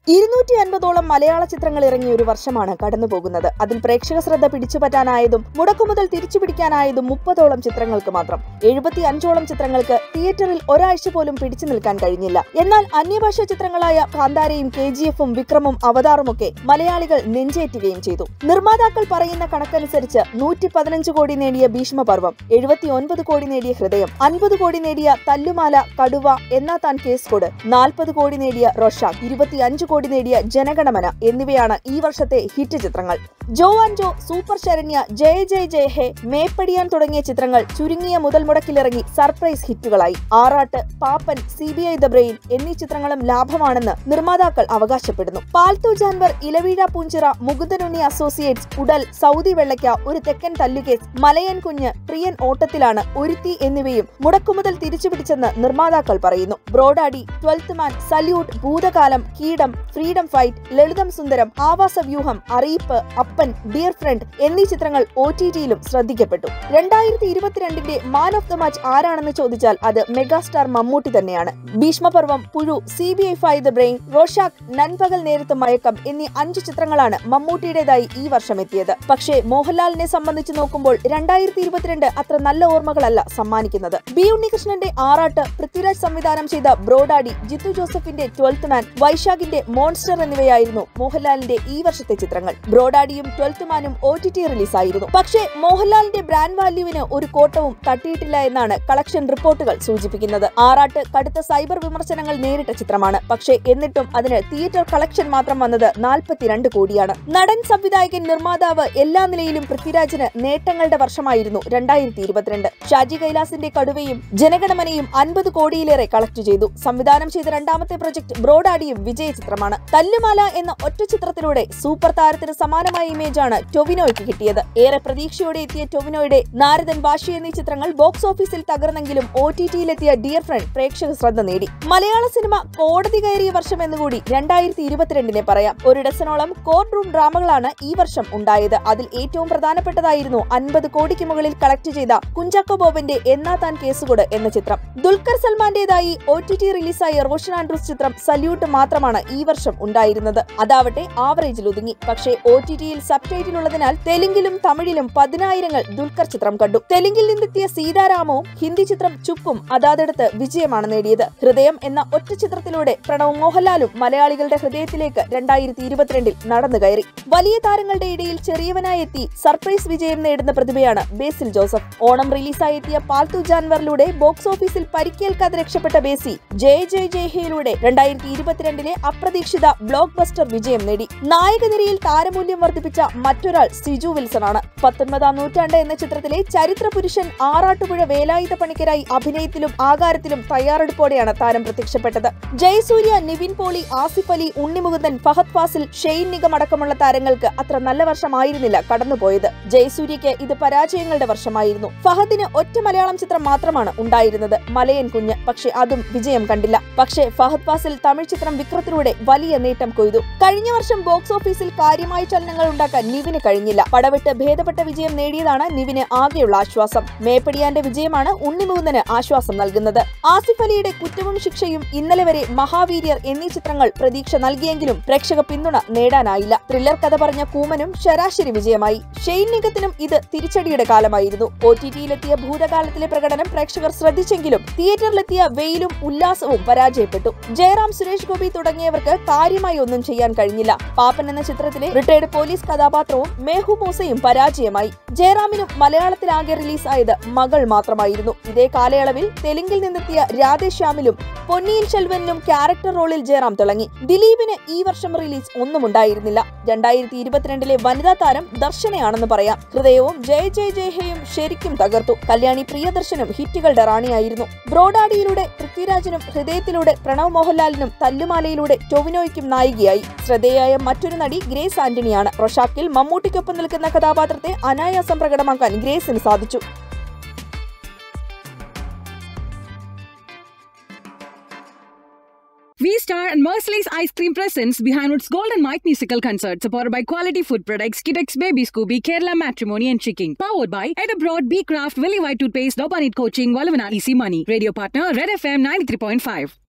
ഇരുന്നൂറ്റി അൻപതോളം മലയാള ചിത്രങ്ങൾ ഇറങ്ങിയ ഒരു വർഷമാണ് കടന്നുപോകുന്നത് അതിൽ പ്രേക്ഷക ശ്രദ്ധ പിടിച്ചുപറ്റാനായതും മുടക്കുമുതൽ തിരിച്ചുപിടിക്കാനായതും മുപ്പതോളം ചിത്രങ്ങൾക്ക് മാത്രം എഴുപത്തി അഞ്ചോളം ചിത്രങ്ങൾക്ക് തിയേറ്ററിൽ ഒരാഴ്ച പോലും പിടിച്ചു നിൽക്കാൻ കഴിഞ്ഞില്ല എന്നാൽ അന്യഭാഷാ ചിത്രങ്ങളായ കാന്താരയും കെ ജി എഫും വിക്രമും അവതാറുമൊക്കെ മലയാളികൾ നെഞ്ചേറ്റുകയും ചെയ്തു നിർമ്മാതാക്കൾ പറയുന്ന കണക്കനുസരിച്ച് നൂറ്റി പതിനഞ്ച് കോടി നേടിയ ഭീഷ്മപർവം എഴുപത്തി ഒൻപത് കോടി നേടിയ ഹൃദയം അൻപത് കോടി നേടിയ തല്ലുമാല കടുവ എന്നാ താൻ കേസ് കോഡ് നാൽപ്പത് കോടി നേടിയ റൊഷാക്ക് ഇരുപത്തിയഞ്ച് കോടി നേടിയ ജനഗണമന എന്നിവയാണ് ഈ വർഷത്തെ ഹിറ്റ് ചിത്രങ്ങൾ ജോ ആൻഡ് ജോ സൂപ്പർ ശരണ്യ ജയ ജയ ജയ ഹേ മേപ്പടിയാൻ തുടങ്ങിയ ചിത്രങ്ങൾ ചുരുങ്ങിയ മുതൽ മുടക്കിലിറങ്ങി സർപ്രൈസ് ഹിറ്റുകളായി Aarattu Paappan C B I the brain എന്നീ ചിത്രങ്ങളും ലാഭമാണെന്ന് നിർമ്മാതാക്കൾ അവകാശപ്പെടുന്നു പാൽത്തു ജാൻവർ ഇലവീഴ പൂഞ്ചിറ മുകുന്ദനുണ്ണി അസോസിയേറ്റ്സ് ഉടൽ സൗദി വെള്ളയ്ക്ക ഒരു തെക്കൻ തല്ലുകേസ് മലയൻ കുഞ്ഞ് പ്രിയൻ ഓട്ടത്തിലാണ് ഒരുത്തി എന്നിവയും മുടക്കുമുതൽ തിരിച്ചുപിടിച്ചെന്ന് നിർമ്മാതാക്കൾ പറയുന്നു ബ്രോഡാഡി ട്വൽത്ത് മാൻ സല്യൂട്ട് ഭൂതകാലം കീടം ഫ്രീഡം ഫൈറ്റ് ലളിതം സുന്ദരം ആവാസ വ്യൂഹം അറിയിപ്പ് അപ്പൻ ഡിയർ ഫ്രണ്ട് എന്നീ ചിത്രങ്ങൾ ഒ ടി ടിയിലും ശ്രദ്ധിക്കപ്പെട്ടു രണ്ടായിരത്തി ഇരുപത്തിരണ്ടിന്റെ മാൻ ഓഫ് ദ മാച്ച് ആരാണെന്ന് ചോദിച്ചാൽ അത് മെഗാസ്റ്റാർ മമ്മൂട്ടി തന്നെയാണ് Bheeshma Parvam Puzhu C B I five the brain Rorschach Nanpakal Nerathu Mayakkam എന്നീ അഞ്ച് ചിത്രങ്ങളാണ് മമ്മൂട്ടിയുടേതായി ഈ വർഷം എത്തിയത് പക്ഷേ മോഹൻലാലിനെ സംബന്ധിച്ച് നോക്കുമ്പോൾ രണ്ടായിരത്തി ഇരുപത്തിരണ്ട് അത്ര നല്ല ഓർമ്മകളല്ല സമ്മാനിക്കുന്നത് ബി ഉണ്ണികൃഷ്ണന്റെ ആറാട്ട് പൃഥ്വിരാജ് സംവിധാനം ചെയ്ത ബ്രോഡാഡി ജിത്തു ജോസഫിന്റെ ട്വൽത്ത് മാൻ വൈശാഖിന്റെ മോൺസ്റ്റർ എന്നിവയായിരുന്നു മോഹൻലാലിന്റെ ഈ വർഷത്തെ ചിത്രങ്ങൾ ബ്രോഡാഡിയും ട്വൽത്ത് മാനും ഒ ടി ടി റിലീസായിരുന്നു പക്ഷേ മോഹൻലാലിന്റെ ബ്രാൻഡ് വാല്യൂവിന് ഒരു കോട്ടവും തട്ടിയിട്ടില്ല എന്നാണ് കളക്ഷൻ റിപ്പോർട്ടുകൾ സൂചിപ്പിക്കുന്നത് ആറാട്ട് കടുത്ത സൈബർ വിമർശനങ്ങൾ നേരിട്ട ചിത്രമാണ് പക്ഷേ എന്നിട്ടും അതിന് തിയേറ്റർ കളക്ഷൻ മാത്രം വന്നത് നാൽപ്പത്തിരണ്ട് കോടിയാണ് നടൻ സംവിധായകൻ നിർമ്മാതാവ് എല്ലാ നിലയിലും പൃഥ്വിരാജിന് നേട്ടങ്ങളുടെ വർഷമായിരുന്നു രണ്ടായിരത്തി ഇരുപത്തിരണ്ട് ഷാജി കൈലാസിന്റെ കടുവയും ജനഗണമനയും അൻപത് കോടിയിലേറെ കളക്ട് ചെയ്തു സംവിധാനം ചെയ്ത രണ്ടാമത്തെ പ്രൊജക്ട് ബ്രോഡാഡിയും വിജയ ചിത്രമാണ് തല്ലുമാല എന്ന ഒറ്റ ചിത്രത്തിലൂടെ സൂപ്പർ താരത്തിന് സമാനമായ ഇമേജാണ് ടൊവിനോയ്ക്ക് കിട്ടിയത് ഏറെ പ്രതീക്ഷയോടെ എത്തിയ ടൊവിനോയുടെ നാരദൻ ഭാഷ എന്നീ ചിത്രങ്ങൾ ബോക്സ് ഓഫീസിൽ തകർന്നെങ്കിലും ഒ ടി ടിയിലെത്തിയ ഡിയർ ഫ്രണ്ട് പ്രേക്ഷക ശ്രദ്ധ നേടി മലയാള സിനിമ കോടതി കയറിയ വർഷം എന്നുകൂടി രണ്ടായിരത്തി ഇരുപത്തിരണ്ടിനെ പറയാം ഒരു ഡസനോളം കോർട്ട് റൂം ഡ്രാമകളാണ് ഈ വർഷം ഉണ്ടായത് അതിൽ ഏറ്റവും പ്രധാനപ്പെട്ടതായിരുന്നു അൻപത് കോടിക്ക് മുകളിൽ കളക്ട് ചെയ്ത കുഞ്ചാക്കോ ബോബന്റെ എന്നാ താൻ കേസുകൊട് എന്ന ചിത്രം ദുൽഖർ സൽമാന്റേതായി ഒ ടി ടി റിലീസായ റോഷൻ ആൻഡ്രൂസ് ചിത്രം സല്യൂട്ട് മാത്രമാണ് ഈ വർഷം ഉണ്ടായിരുന്നത് അതാവട്ടെ ആവറേജിൽ ഒതുങ്ങി പക്ഷേ ഒ ടി ടിയിൽ സബ് ടൈറ്റിൽ ഉള്ളതിനാൽ തെലുങ്കിലും തമിഴിലും പതിനായിരങ്ങൾ ദുൽഖർ ചിത്രം കണ്ടു തെലുങ്കിൽ നിന്നെത്തിയ സീതാരാമവും ഹിന്ദി ചിത്രം ചുപ്പും അതാതെടുത്ത് വിജയമാണ് നേടിയത് ഹൃദയം എന്ന ഒറ്റ ചിത്രത്തിലൂടെ പ്രണവ് മോഹൻലാലും മലയാളികളുടെ ഹൃദയത്തിലേക്ക് രണ്ടായിരത്തി ഇരുപത്തിരണ്ടിൽ നടന്നു കയറി വലിയ താരങ്ങളുടെ ഇടയിൽ ചെറിയവനായി എത്തി സർപ്രൈസ് വിജയം നേടുന്ന പ്രതിഭയാണ് ബേസിൽ ജോസഫ് ഓണം റിലീസായി എത്തിയ പാൽത്തു ജാൻവറിലൂടെ ബോക്സ് ഓഫീസിൽ പരിക്കേൽക്കാതെ രക്ഷപ്പെട്ട ബേസി ജയ് ജയ് ജയ് ഹേയിലൂടെ രണ്ടായിരത്തി ഇരുപത്തിരണ്ടിലെ അപ്രതീക്ഷിത ബ്ലോക്ക് ബസ്റ്റർ വിജയം നേടി നായകനിരയിൽ താരമൂല്യം വർദ്ധിപ്പിച്ച മറ്റൊരാൾ സിജു വിൽസൺ ആണ് പത്തൊൻപതാം നൂറ്റാണ്ട് എന്ന ചിത്രത്തിലെ ചരിത്ര പുരുഷൻ ആറാട്ടുപുഴ വേലായുധ പണിക്കരായി അഭിനയത്തിലും ആകാരത്തിലും തയ്യാറെടുപ്പോടെയാണ് താരം പ്രത്യക്ഷപ്പെട്ടത് ജയസൂര്യ നിവിൻ പോളി ആസിഫ് അലി ഉണ്ണിമുകുന്ദൻ ഫഹദ് ഫാസിൽ ഷെയ്ൻ നിഗം അടക്കമുള്ള താരങ്ങൾക്ക് അത്ര നല്ല വർഷമായിരുന്നില്ല കടന്നുപോയത് ജയസൂര്യയ്ക്ക് ഇത് പരാജയങ്ങളുടെ വർഷമായിരുന്നു ഫഹദിന് ഒറ്റ മലയാളം ചിത്രം മാത്രമാണ് ഉണ്ടായിരുന്നത് മലയൻ കുഞ്ഞ് പക്ഷെ അതും വിജയം കണ്ടില്ല പക്ഷേ ഫഹദ് ഫാസിൽ തമിഴ് ചിത്രം വിക്രത്തിലൂടെ വലിയ നേട്ടം കൊയ്തു കഴിഞ്ഞ വർഷം ബോക്സ് ഓഫീസിൽ കാര്യമായ ചലനങ്ങൾ ഉണ്ടാക്കാൻ നിവിന് കഴിഞ്ഞില്ല പടവിട്ട് ഭേദപ്പെട്ട വിജയം നേടിയതാണ് നിവിന് ആകെയുള്ള ആശ്വാസം മേപ്പടിയാന്റെ വിജയമാണ് ഉണ്ണിമുകുന്ദന് ആശ്വാസം നൽകുന്നത് ആസിഫ് അലിയുടെ കുറ്റവും ശിക്ഷയും ഇന്നലെ വരെ മഹാവീര്യർ എന്നീ ചിത്രങ്ങൾ പ്രതീക്ഷ നൽകിയെങ്കിലും പ്രേക്ഷക പിന്തുണ നേടാനായില്ല ത്രില്ലർ കഥ പറഞ്ഞ കൂമനും ശരാശരി വിജയമായി ഷെയ്ൻ നിഗത്തിനും ഇത് തിരിച്ചടിയുടെ കാലമായിരുന്നു ഒ ടി ടിയിലെത്തിയ ഭൂതകാലത്തിലെ പ്രകടനം പ്രേക്ഷകർ ശ്രദ്ധിച്ചെങ്കിലും തിയേറ്ററിലെത്തിയ വെയിലും ഉല്ലാസവും പരാജയപ്പെട്ടു ജയറാം സുരേഷ് ഗോപി തുടങ്ങിയവർക്ക് കാര്യമായി ഒന്നും ചെയ്യാൻ കഴിഞ്ഞില്ല പാപ്പൻ എന്ന ചിത്രത്തിലെ റിട്ടയർഡ് പോലീസ് കഥാപാത്രവും മേഹു മൂസയും പരാജയമായി ജയറാമിനും മലയാളത്തിലാകെ റിലീസായത് മകൾ മാത്രമായിരുന്നു ഇതേ കാലയളവിൽ തെലുങ്കിൽ നിന്നെത്തിയ രാധേശ്യാമിലും പൊന്നിയിൽ ചെൽവനിലും ക്യാരക്ടർ റോളിൽ ജയറാം തിളങ്ങി ദിലീപിന് ഈ വർഷം റിലീസ് ഒന്നും ഉണ്ടായിരുന്നില്ല രണ്ടായിരത്തി ഇരുപത്തിരണ്ടിലെ വനിതാ താരം ദർശനയാണെന്ന് പറയാം ഹൃദയവും ജയ ജയ ജയഹയും ശരിക്കും തകർത്തു കല്യാണി പ്രിയദർശനും ഹിറ്റുകളുടെ റാണിയായിരുന്നു ബ്രോഡാഡിയിലൂടെ പൃഥ്വിരാജിനും ഹൃദയത്തിലൂടെ പ്രണവ് മോഹൻലാലിനും തല്ലുമാലയിലൂടെ ടൊവിനോയ്ക്കും നായികയായി ശ്രദ്ധേയായ മറ്റൊരു നടി ഗ്രേസ് ആന്റണിയാണ് റൊഷാക്കിൽ മമ്മൂട്ടിക്കൊപ്പം നിൽക്കുന്ന കഥാപാത്രത്തെ അനായാസം പ്രകടമാക്കാൻ ഗ്രേസിന് സാധിച്ചു V-Star and Merciless Ice Cream presents behind its Golden Mike musical concert supported by quality food products, Kidex Baby Scooby, Kerala Matrimony and Chicking. Powered by Ed Abroad, B Craft, Willy White Toothpaste, Dobanit Coaching, Walavana Easy Money. Radio partner Red FM 93.5.